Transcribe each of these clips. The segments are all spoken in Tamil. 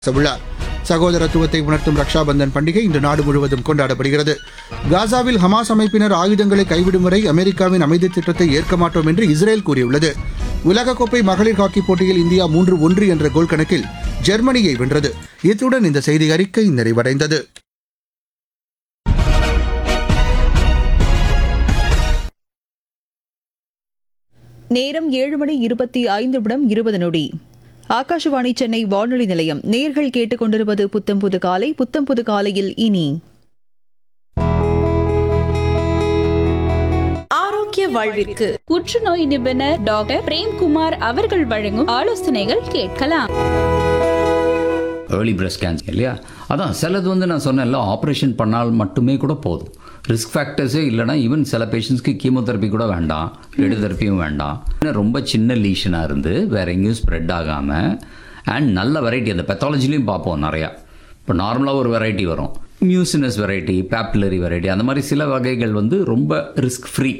விழா சகோதரத்துவத்தை உணர்த்தும் ரக்ஷா பந்தன் பண்டிகை இன்று நாடு முழுவதும் கொண்டாடப்படுகிறது காசாவில் ஹமாஸ் அமைப்பினர் ஆயுதங்களை கைவிடும் வரை அமெரிக்காவின் அமைதி திட்டத்தை ஏற்க மாட்டோம் என்று இஸ்ரேல் கூறியுள்ளது உலகக்கோப்பை மகளிர் ஹாக்கி போட்டியில் இந்தியா மூன்று ஒன்று என்ற கோல் கணக்கில் ஜெர்மனியை வென்றது இத்துடன் இந்த செய்தி அறிக்கை நிறைவடைந்தது நேரம் ஏழு மணி இருபத்தி ஐந்து நிமிடம் இருபது நொடி ஆகாஷவாணி சென்னை வானொலி நிலையம் நேர்கள் கேட்டுக்கொண்டிருப்பது புத்தம் புது காலை புத்தம் புது காலையில் இனி ஆரோக்கிய வாழ்விற்கு புற்றுநோய் நிபுணர் டாக்டர் பிரேம்குமார் அவர்கள் வழங்கும் ஆலோசனைகள் கேட்கலாம் ஏர்லி பிரஸ்ட் கேன்சர் இல்லையா அதான் சிலது வந்து நான் சொன்னேன்ல ஆப்ரேஷன் பண்ணால் மட்டுமே கூட போதும் ரிஸ்க் ஃபேக்டர்ஸே இல்லைனா ஈவன் சில பேஷண்ட்ஸ்க்கு கீமோதெரப்பி கூட வேண்டாம் ரேடியோதெரப்பியும் வேண்டாம் இன்னும் ரொம்ப சின்ன லீஷனாக இருந்து வேற எங்கேயும் ஸ்ப்ரெட் ஆகாமல் அண்ட் நல்ல வெரைட்டி அந்த பெத்தாலஜிலையும் பார்ப்போம் நிறையா இப்போ நார்மலாக ஒரு வெரைட்டி வரும் மியூசினஸ் வெரைட்டி பேப்புலரி வெரைட்டி அந்த மாதிரி சில வகைகள் வந்து ரொம்ப ரிஸ்க் ஃப்ரீ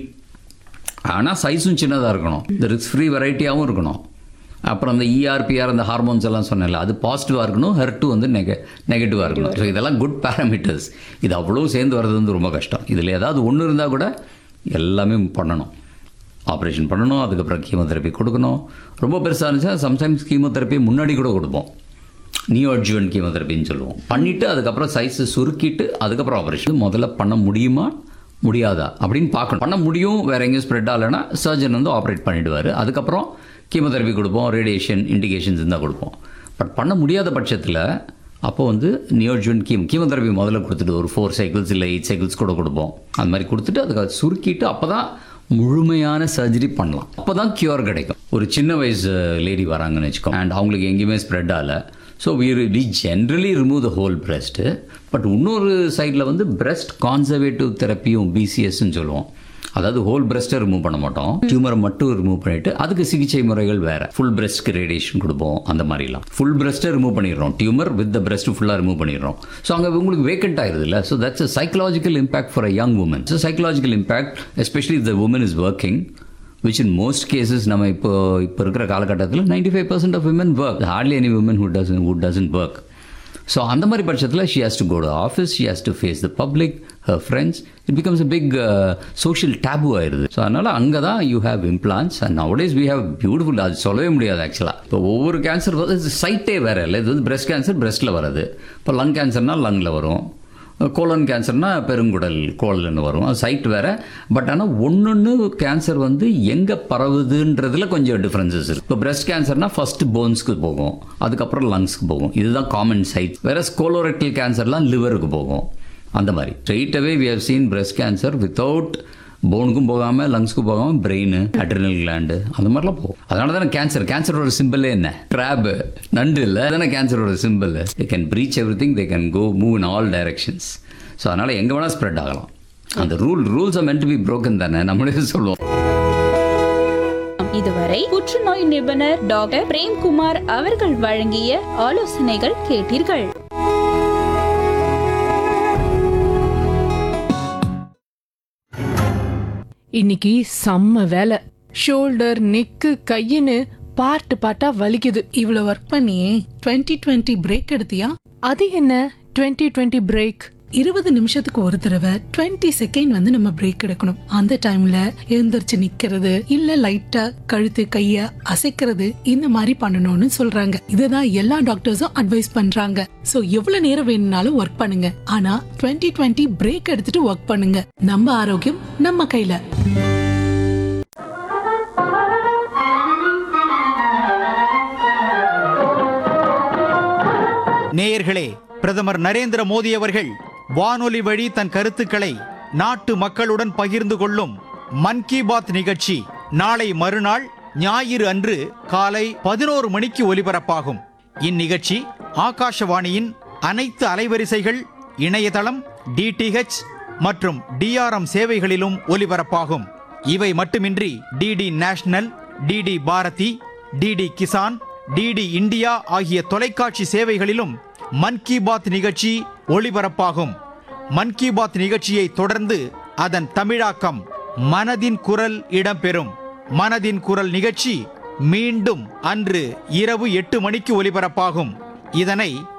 ஆனால் சைஸும் சின்னதாக இருக்கணும் இந்த ரிஸ்க் ஃப்ரீ வெரைட்டியாகவும் இருக்கணும் அப்புறம் அந்த இஆர்பிஆர் அந்த ஹார்மோன்ஸ் எல்லாம் சொன்னேன்ல அது பாசிட்டிவாக இருக்கணும் ஹெர்ட்டு வந்து நெக நெகட்டிவாக இருக்கணும் ஸோ இதெல்லாம் குட் பேராமீட்டர்ஸ் இது அவ்வளோ சேர்ந்து வர்றது வந்து ரொம்ப கஷ்டம் இதில் ஏதாவது ஒன்று இருந்தால் கூட எல்லாமே பண்ணணும் ஆப்ரேஷன் பண்ணணும் அதுக்கப்புறம் கீமோதெரப்பி கொடுக்கணும் ரொம்ப பெருசாக இருந்துச்சா சம்டைம்ஸ் கீமோதெரப்பி முன்னாடி கூட கொடுப்போம் நியோட்ஜுவன் கீமோதெரப்பின்னு சொல்லுவோம் பண்ணிவிட்டு அதுக்கப்புறம் சைஸை சுருக்கிட்டு அதுக்கப்புறம் ஆப்ரேஷன் முதல்ல பண்ண முடியுமா முடியாதா அப்படின்னு பார்க்கணும் பண்ண முடியும் வேற எங்கேயும் ஸ்ப்ரெட் ஆகலைன்னா சர்ஜன் வந்து ஆப்ரேட் பண்ணிடுவார் அதுக்கப்புறம் கீமோதெரப்பி கொடுப்போம் ரேடியேஷன் இண்டிகேஷன்ஸ் இருந்தால் கொடுப்போம் பட் பண்ண முடியாத பட்சத்தில் அப்போ வந்து நியோஜுவன் கீம் கீமோதெரப்பி முதல்ல கொடுத்துட்டு ஒரு ஃபோர் சைக்கிள்ஸ் இல்லை எயிட் சைக்கிள்ஸ் கூட கொடுப்போம் அது மாதிரி கொடுத்துட்டு அதுக்கு சுருக்கிட்டு அப்போ தான் முழுமையான சர்ஜரி பண்ணலாம் அப்போ தான் கியூர் கிடைக்கும் ஒரு சின்ன வயசு லேடி வராங்கன்னு வச்சுக்கோ அண்ட் அவங்களுக்கு எங்கேயுமே ஸ்ப்ரெட் ஆகலை so we we generally remove the whole breast but இன்னொரு சைடில் வந்து பிரஸ்ட் கான்சர்வேட்டிவ் தெரப்பியும் பிசிஎஸ்ன்னு சொல்லுவோம் அதாவது ஹோல் பிரஸ்ட்டை ரிமூவ் பண்ண மாட்டோம் டியூமரை மட்டும் ரிமூவ் பண்ணிட்டு அதுக்கு சிகிச்சை முறைகள் வேற ஃபுல் பிரஸ்ட்க்கு ரேடியேஷன் கொடுப்போம் அந்த மாதிரிலாம் ஃபுல் பிரஸ்ட்டை ரிமூவ் பண்ணிடுறோம் டியூமர் வித் த பிரஸ்ட் ஃபுல்லாக ரிமூவ் பண்ணிடுறோம் ஸோ அங்கே உங்களுக்கு வேக்கண்ட் ஆயிருது இல்லை so that's a psychological impact for a young woman so psychological impact especially the woman is working which in most cases நம்ம இப்போ இப்போ இருக்கிற காலகட்டத்தில் ninety five percent of women work hardly any woman who does who doesn't work so அந்த மாதிரி பட்சத்தில் she has to go to office she has to face the public her friends it becomes a big social taboo ஆயிருது ஸோ அதனால் அங்கே தான் you have implants and nowadays we have beautiful அது சொல்லவே முடியாது ஆக்சுவலாக இப்போ ஒவ்வொரு கேன்சர் வந்து சைட்டே வேறு இல்லை இது வந்து பிரஸ்ட் கேன்சர் பிரஸ்ட்டில் வருது இப்போ லங் கேன்சர்னால் லங்கில் வரும் கோலன் கேன்சர்னா பெருங்குடல் கோலன்னு வரும் அது சைட் வேற பட் ஆனால் ஒன்னொன்று கேன்சர் வந்து எங்கே பரவுதுன்றதுல கொஞ்சம் டிஃப்ரென்சஸ் இருக்கு இப்போ பிரஸ்ட் கேன்சர்னா ஃபர்ஸ்ட் போன்ஸ்க்கு போகும் அதுக்கப்புறம் லங்ஸ்க்கு போகும் இதுதான் காமன் சைட் வேற ஸ்கோலோரெக்டல் கேன்சர்லாம் லிவருக்கு போகும் அந்த மாதிரி straight away we have seen breast cancer without போனுக்கும் போகாம லங்ஸ்க்கும் போகாம பிரெயின் அட்ரினல் கிளாண்டு அந்த மாதிரிலாம் போகும் அதனால தானே கேன்சர் கேன்சரோட சிம்பிளே என்ன கிராப் நண்டு இல்லை தானே கேன்சரோட simple they can breach everything they can go move in all directions so அதனால எங்கே வேணால் ஸ்ப்ரெட் ஆகலாம் அந்த rule rules are meant be broken தானே நம்மளே சொல்லுவோம் இதுவரை புற்றுநோய் நிபுணர் டாக்டர் பிரேம்குமார் அவர்கள் வழங்கிய ஆலோசனைகள் கேட்டீர்கள் இன்னைக்கு செம்ம வேலை ஷோல்டர் நெக்கு கையின்னு பார்ட் பார்ட்டா வலிக்குது இவ்வளவு ஒர்க் பண்ணியே 2020 டுவெண்ட்டி பிரேக் எடுத்தியா அது என்ன 2020 டுவெண்ட்டி பிரேக் இருபது நிமிஷத்துக்கு ஒரு தடவை 20 செகண்ட் வந்து நம்ம பிரேக் எடுக்கணும் அந்த டைம்ல எழுந்திருச்சு நிக்கிறது இல்ல லைட்டா கழுத்து கைய அசைக்கிறது இந்த மாதிரி பண்ணணும்னு சொல்றாங்க இதுதான் எல்லா டாக்டர்ஸும் அட்வைஸ் பண்றாங்க சோ எவ்வளவு நேரம் வேணும்னாலும் ஒர்க் பண்ணுங்க ஆனா 2020 டுவெண்ட்டி பிரேக் எடுத்துட்டு ஒர்க் பண்ணுங்க நம்ம ஆரோக்கியம் நம்ம கையில நேயர்களே பிரதமர் நரேந்திர மோடி அவர்கள் வானொலி வழி தன் கருத்துக்களை நாட்டு மக்களுடன் பகிர்ந்து கொள்ளும் மன் கி பாத் நிகழ்ச்சி நாளை மறுநாள் ஞாயிறு அன்று காலை பதினோரு மணிக்கு ஒலிபரப்பாகும் இந்நிகழ்ச்சி ஆகாஷவாணியின் அனைத்து அலைவரிசைகள் இணையதளம் டிடிஹெச் மற்றும் டிஆர்எம் சேவைகளிலும் ஒலிபரப்பாகும் இவை மட்டுமின்றி DD national DD Bharati DD Kisan DD India ஆகிய தொலைக்காட்சி சேவைகளிலும் மன் கி பாத் நிகழ்ச்சி ஒளிபரப்பாகும் மன் கி பாத் நிகழ்ச்சியை தொடர்ந்து அதன் தமிழாக்கம் மனதின் குரல் இடம்பெறும் மனதின் குரல் நிகழ்ச்சி மீண்டும் அன்று இரவு எட்டு மணிக்கு ஒலிபரப்பாகும் இதனை